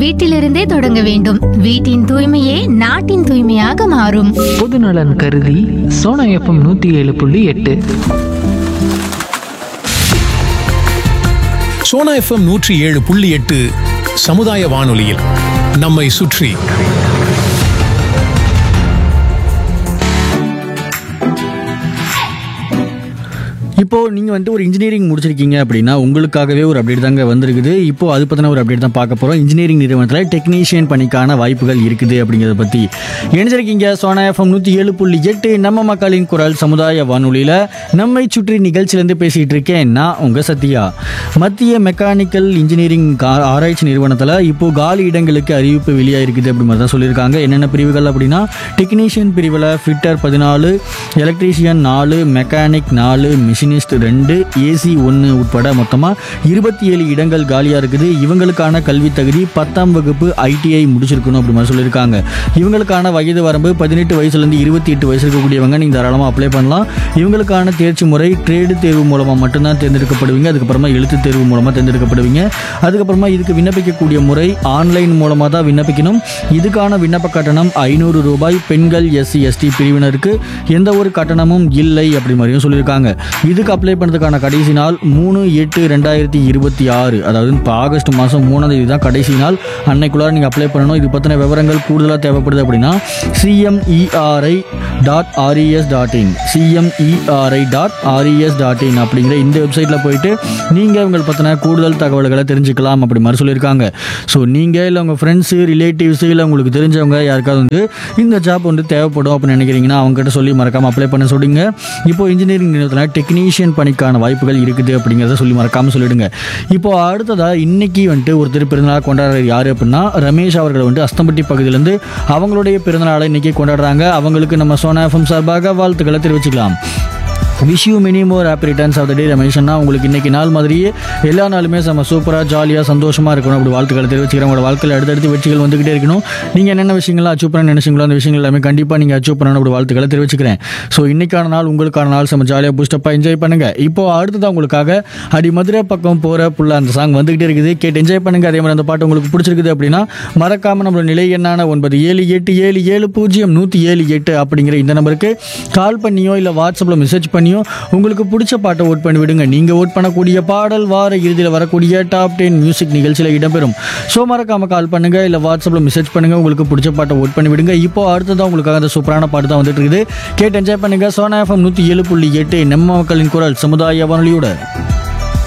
வீட்டிலிருந்தே தொடங்க வேண்டும் வீட்டின் தூய்மையே நாட்டின் தூய்மையாக மாறும் பொதுநலன் கருதி சோனா எஃப்எம் நூற்றி ஏழு புள்ளி எட்டு சோனா எஃப்எம் நூற்றி ஏழு புள்ளி எட்டு சமுதாய வானொலியில் நம்மை சுற்றி இப்போ நீங்க வந்துட்டு ஒரு இன்ஜினியரிங் முடிச்சிருக்கீங்க அப்படின்னா உங்களுக்காகவே ஒரு அப்டேட் தாங்க வந்திருக்குது இப்போ அது பத்தின ஒரு அப்டேட் தான் பார்க்க போறோம் இன்ஜினியரிங் நிறுவனத்தில் டெக்னீஷியன் பணிக்கான வாய்ப்புகள் இருக்குது அப்படிங்கிறத பத்தி இணைஞ்சிருக்கீங்க சோனா எஃப்எம் நூற்றி ஏழு புள்ளி எட்டு நம்ம மக்களின் குரல் சமுதாய வானொலியில நம்மை சுற்றி நிகழ்ச்சியிலேருந்து பேசிட்டு இருக்கேன் நான் உங்க சத்யா மத்திய மெக்கானிக்கல் இன்ஜினியரிங் கா- ஆராய்ச்சி நிறுவனத்தில் இப்போ காலி இடங்களுக்கு அறிவிப்பு வெளியாக இருக்குது அப்படி மாதிரி தான் சொல்லியிருக்காங்க என்னென்ன பிரிவுகள் அப்படின்னா டெக்னீஷியன் பிரிவில் ஃபிட்டர் பதினாலு எலக்ட்ரீஷியன் நாலு மெக்கானிக் நாலு மிஷினிஸ்ட் ரெண்டு ஏசி ஒன்று உட்பட மொத்தமாக இருபத்தி ஏழு இடங்கள் காலியாக இருக்குது இவங்களுக்கான கல்வி தகுதி பத்தாம் வகுப்பு ஐடிஐ முடிச்சிருக்கணும் அப்படி மாதிரி சொல்லியிருக்காங்க இவங்களுக்கான வயது வரம்பு பதினெட்டு வயசுலேருந்து இருபத்தி எட்டு வயசு இருக்கக்கூடியவங்க நீங்கள் தாராளமாக அப்ளை பண்ணலாம் இவங்களுக்கான தேர்ச்சி முறை ட்ரேடு தேர்வு மூலமாக மட்டும்தான் தேர்ந்தெடுக்கப்படுவீங்க அதுக்கப்புறமா எழுத்து தேர்வு மூலமாக தேர்ந்தெடுக்கப்படுவீங்க அதுக்கப்புறமா இதுக்கு விண்ணப்பிக்கக்கூடிய முறை ஆன்லைன் மூலமாக தான் விண்ணப்பிக்கணும் இதுக்கான விண்ணப்ப கட்டணம் ஐநூறு ரூபாய் பெண்கள் எஸ்சி எஸ்டி பிரிவினருக்கு எந்த ஒரு கட்டணமும் இல்லை அப்படி மாதிரியும் சொல்லியிருக்காங்க இதுக்கு அப்ளை பண்ணுறதுக்கான கடைசி நாள் மூணு எட்டு ரெண்டாயிரத்தி இருபத்தி ஆறு அதாவது இப்போ ஆகஸ்ட் மாதம் மூணாம் தேதி தான் கடைசி நாள் அன்னைக்குள்ளார நீங்கள் அப்ளை பண்ணணும் இது பற்றின விவரங்கள் கூடுதலாக தேவைப்படுது அப்படின்னா CMERI dot RES dot in CMERI dot RES dot in அப்படிங்கிற இந்த வெப்சைட்டில் போயிட்டு நீங்கள் உங்கள் பற்றின கூடுதல் தகவல்களை தெரிஞ்சுக்கலாம் அப்படி மாதிரி சொல்லியிருக்காங்க ஸோ நீங்கள் இல்லை உங்கள் ஃப்ரெண்ட்ஸு ரிலேட்டிவ்ஸு இல்லை உங்களுக்கு தெரிஞ்சவங்க யாருக்காவது வந்து இந்த ஜாப் வந்து தேவைப்படும் அப்படின்னு நினைக்கிறீங்கன்னா அவங்ககிட்ட சொல்லி மறக்காமல் அப்ளை பண்ண சொல்லுங்க இப்போ இன்ஜினியரிங் நிறுவனத்தில் டெக்னீஷியன் பணிக்கான வாய்ப்புகள் இருக்குது அப்படிங்கிறத சொல்லி மறக்காமல் சொல்லிடுங்க இப்போ அடுத்ததாக இன்னைக்கு வந்துட்டு ஒருத்தர் பிறந்தநாள் கொண்டாடுறது யார் அப்படின்னா ரமேஷ் அவர்கள் வந்து அஸ்தம்பட்டி பகுதியிலேருந்து அவங்களுடைய பிறந்தநாளை இன்னைக்கு கொண்டாடுறாங்க அவங்களுக்கு நம்ம சோனா எஃப்எம் சார்பாக வாழ்த்துக்களை தெரிவிச்சுக்கலாம் wish you many more happy returns of the day ரமேஷன்னா உங்களுக்கு இன்னைக்கு நாள் மாதிரியே எல்லா நாளுமே செம்ம சூப்பராக ஜாலியாக சந்தோஷமாக இருக்கணும் அப்படி வாழ்த்துக்களை தெரிவிச்சுக்கிறேன் உங்களோட வாழ்க்கையில் அடுத்தடுத்து வெற்றிகள் வந்துகிட்டே இருக்கணும் நீங்கள் என்னென்ன விஷயங்கள்லாம் அச்சீவ் பண்ண நினைச்சீங்களோ அந்த விஷயங்கள் எல்லாமே கண்டிப்பாக நீங்கள் அச்சீவ் பண்ணணும் அப்படி வாழ்த்துக்களை தெரிவிச்சுக்கிறேன் ஸோ இன்னைக்கான நாள் உங்களுக்கான நாள் செம்ம ஜாலியாக பூஸ்டப்பாக என்ஜாய் பண்ணுங்க இப்போ அடுத்ததான் உங்களுக்காக அடி மதுரை பக்கம் போகிற புள்ள அந்த சாங் வந்துகிட்டே இருக்குது கேட்டு என்ஜாய் பண்ணுங்க அதே மாதிரி அந்த பாட்டு உங்களுக்கு பிடிச்சிருக்குது அப்படின்னா மறக்காம நம்மளோட நிலை எண்ணான ஒன்பது ஏழு எட்டு ஏழு ஏழு பூஜ்ஜியம் நூற்றி ஏழு எட்டு அப்படிங்கிற இந்த நம்பருக்கு கால் பண்ணியோ இல்லை வாட்ஸ்அப்பில் மெசேஜ் பண்ணியோ உங்களுக்கு பிடிச்ச பாட்டை ஓட் பண்ணி விடுங்க நீங்கள் ஓட் பண்ணக்கூடிய பாடல் வார இறுதியில் வரக்கூடிய டாப் டென் மியூசிக் நிகழ்ச்சியில் இடம்பெறும் ஸோ மறக்காம கால் பண்ணுங்க இல்லை வாட்ஸ்அப்பில் மெசேஜ் பண்ணுங்க உங்களுக்கு பிடிச்ச பாட்டை ஓட் பண்ணி விடுங்க இப்போ அடுத்ததான் உங்களுக்காக அந்த சூப்பரான பாட்டு தான் வந்துட்டு இருக்குது கேட்டு என்ஜாய் பண்ணுங்க சோனா எஃப்எம் நூற்றி ஏழு புள்ளி எட்டு நம்ம மக்களின் குரல் சமுதாய வானொலியோட